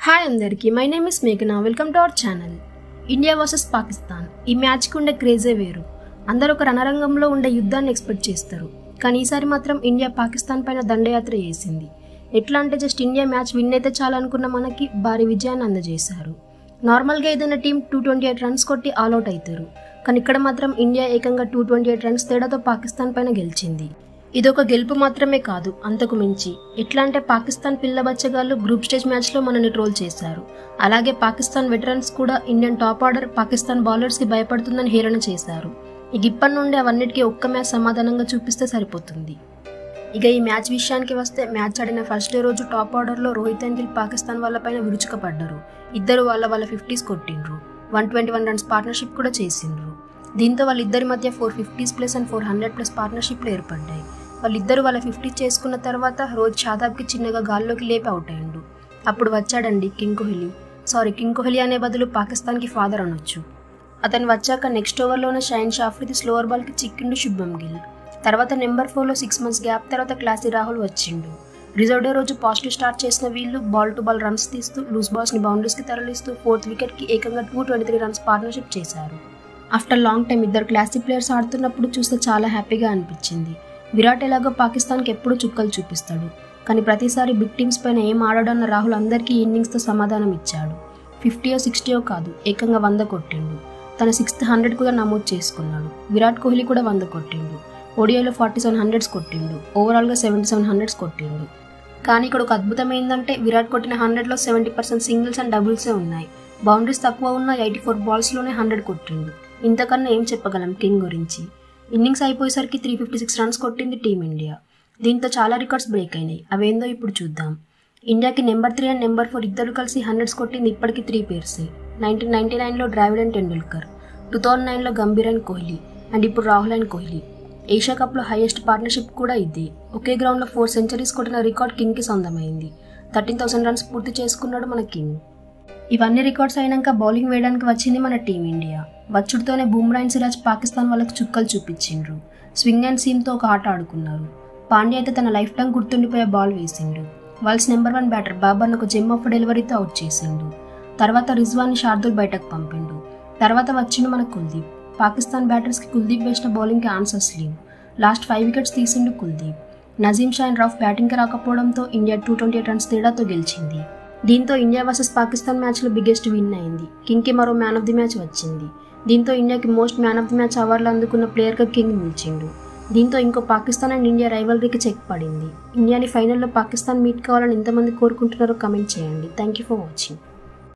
hi అందరికీ my name is మేఘనా welcome to our channel India versus Pakistan ఈ మ్యాచ్కి ఉండే క్రేజే వేరు అందరూ ఒక రణరంగంలో ఉండే యుద్ధాన్ని ఎక్స్పెక్ట్ చేస్తారు కానీ ఈసారి మాత్రం ఇండియా పాకిస్తాన్ పైన దండయాత్ర చేసింది ఎట్లా అంటే జస్ట్ ఇండియా మ్యాచ్ విన్ అయితే చాలనుకున్న మనకి భారీ విజయాన్ని అందజేశారు నార్మల్గా ఏదైనా team two twenty eight runs కొట్టి ఆల్అౌట్ అవుతారు కానీ ఇక్కడ మాత్రం ఇండియా ఏకంగా టూ ట్వంటీ ఎయిట్ రన్స్ తేడాతో పాకిస్తాన్ పైన గెలిచింది ఇదొక గెలుపు మాత్రమే కాదు అంతకు మించి ఎట్లా అంటే పాకిస్తాన్ పిల్ల బచ్చగాళ్ళు గ్రూప్ స్టేజ్ మ్యాచ్లో మనల్ని ట్రోల్ చేశారు అలాగే పాకిస్తాన్ వెటరన్స్ కూడా ఇండియన్ టాప్ ఆర్డర్ పాకిస్తాన్ బౌలర్స్కి భయపడుతుందని హేళన చేశారు ఇక ఇప్పటి నుండి అవన్నిటికీ ఒక్క మ్యాచ్ సమాధానంగా చూపిస్తే సరిపోతుంది ఇక ఈ మ్యాచ్ విషయానికి వస్తే మ్యాచ్ ఆడిన ఫస్ట్ డే రోజు టాప్ ఆర్డర్లో రోహిత్ అండ్ గిల్ పాకిస్తాన్ వాళ్ళపైన విరుచుకపడ్డారు ఇద్దరు వాళ్ళ వాళ్ళ ఫిఫ్టీస్ కొట్టిండ్రు one twenty one runs partnership కూడా చేసిండ్రు దీంతో వాళ్ళిద్దరి మధ్య four fifties plus and four hundred plus పార్ట్నర్షిప్లు ఏర్పడ్డాయి వాళ్ళిద్దరు వాళ్ళ ఫిఫ్టీ చేసుకున్న తర్వాత రోహిత్ షాదాబ్కి చిన్నగా గాల్లోకి లేపి అవుట్ అయ్యిండు అప్పుడు వచ్చాడండి king Kohli sorry king Kohli అనే బదులు పాకిస్తాన్కి ఫాదర్ అనొచ్చు అతను వచ్చాక నెక్స్ట్ ఓవర్లోనే షైన్ షాఫ్రిది స్లోవర్ బాల్కి చిక్కిండు శుభం గిల్ తర్వాత నెంబర్ ఫోర్లో సిక్స్ మంత్స్ గ్యాప్ తర్వాత క్లాసీ రాహుల్ వచ్చిండు రిజర్వ్ డే రోజు పాజిటివ్ స్టార్ట్ చేసిన వీళ్ళు బాల్ టు బాల్ రన్స్ తీస్తూ లూజ్ బాల్స్ని బౌండరీస్కి తరలిస్తూ ఫోర్త్ వికెట్కి ఏకంగా two twenty three runs partnership చేశారు ఆఫ్టర్ లాంగ్ టైం ఇద్దరు క్లాసిక్ ప్లేయర్స్ ఆడుతున్నప్పుడు చూస్తే చాలా హ్యాపీగా అనిపించింది విరాట్ ఎలాగో పాకిస్తాన్కి ఎప్పుడూ చుక్కలు చూపిస్తాడు కానీ ప్రతిసారి బిగ్ టీమ్స్ పైన ఏం ఆడాడన్న రాహుల్ అందరికీ ఇన్నింగ్స్తో సమాధానం ఇచ్చాడు ఫిఫ్టీయో సిక్స్టీయో కాదు ఏకంగా వంద కొట్టిండు తన సిక్స్త్ హండ్రెడ్ కూడా నమోదు చేసుకున్నాడు విరాట్ కోహ్లీ కూడా వంద కొట్టిండు ఓడియోలో ఫార్టీ సెవెన్ హండ్రెడ్స్ కొట్టిండు ఓవరాల్గా సెవెంటీ సెవెన్ హండ్రెడ్స్ కొట్టిండు కానీ ఇక్కడ ఒక అద్భుతం ఏంటంటే విరాట్ కొట్టిన హండ్రెడ్లో సెవెంటీ పర్సెంట్ సింగిల్స్ అండ్ డబుల్సే ఉన్నాయి బౌండరీస్ తక్కువ ఉన్న ఎయిటీ ఫోర్ బాల్స్లోనే హండ్రెడ్ కొట్టిండు ఇంతకన్నా ఏం చెప్పగలం కింగ్ గురించి ఇన్నింగ్స్ అయిపోయేసరికి త్రీ ఫిఫ్టీ సిక్స్ రన్స్ కొట్టింది టీమిండియా దీంతో చాలా రికార్డ్స్ బ్రేక్ అయినాయి అవేందో ఇప్పుడు చూద్దాం ఇండియాకి number three and number four ఇద్దరు కలిసి హండ్రెడ్స్ కొట్టింది ఇప్పటికీ త్రీ పేర్సే నైన్టీన్ నైన్టీ నైన్లో Dravid and Tendulkar two thousand నైన్లో గంభీర్ అండ్ కోహ్లీ అండ్ ఇప్పుడు రాహుల్ అండ్ కోహ్లీ ఏషియా కప్లో హైయెస్ట్ పార్ట్నర్షిప్ కూడా ఇదే ఒకే గ్రౌండ్లో ఫోర్ సెంచరీస్ కొట్టిన రికార్డ్ కింగ్కి సొంతమైంది థర్టీన్ థౌసండ్ రన్స్ పూర్తి చేసుకున్నాడు మన కింగ్ ఇవన్నీ రికార్డ్స్ అయినాక బౌలింగ్ వేయడానికి వచ్చింది మన టీమిండియా వచ్చుడితోనే బుమ్రా అండ్ సిరాజ్ పాకిస్తాన్ వాళ్ళకి చుక్కలు చూపించిండ్రు స్వింగ్ అండ్ సీమ్తో ఒక ఆట ఆడుకున్నారు పాండ్యా అయితే తన లైఫ్ టైం గుర్తుండిపోయే బాల్ వేసిండు వరల్డ్స్ నెంబర్ వన్ బ్యాటర్ బాబర్ను ఒక జెమ్ ఆఫ్ డెలివరీతో అవుట్ చేసిండు తర్వాత రిజ్వాన్ని షార్దుల్ బయటకు పంపిండు తర్వాత వచ్చిండు మన కుల్దీప్ పాకిస్తాన్ బ్యాటర్స్కి కుల్దీప్ వేసిన బౌలింగ్కి ఆన్సర్స్ లేవు లాస్ట్ ఫైవ్ వికెట్స్ తీసిండు కుల్దీప్ నజీం షా అండ్ రఫ్ బ్యాటింగ్కి రాకపోవడంతో India two twenty eight runs తేడాతో గెలిచింది దీంతో ఇండియా వర్సెస్ పాకిస్తాన్ మ్యాచ్లో బిగ్గెస్ట్ విన్ అయింది కింగ్కి మరో మ్యాన్ ఆఫ్ ది మ్యాచ్ వచ్చింది దీంతో ఇండియాకి most man of the match అవార్డులు అందుకున్న ప్లేయర్గా కింగ్ నిలిచిండు దీంతో ఇంకో పాకిస్తాన్ అండ్ ఇండియా రైవల్రీకి చెక్ పడింది ఇండియాని ఫైనల్లో పాకిస్తాన్ మీట్ కావాలని ఎంతమంది కోరుకుంటున్నారో కమెంట్ చేయండి థ్యాంక్ యూ ఫర్ వాచింగ్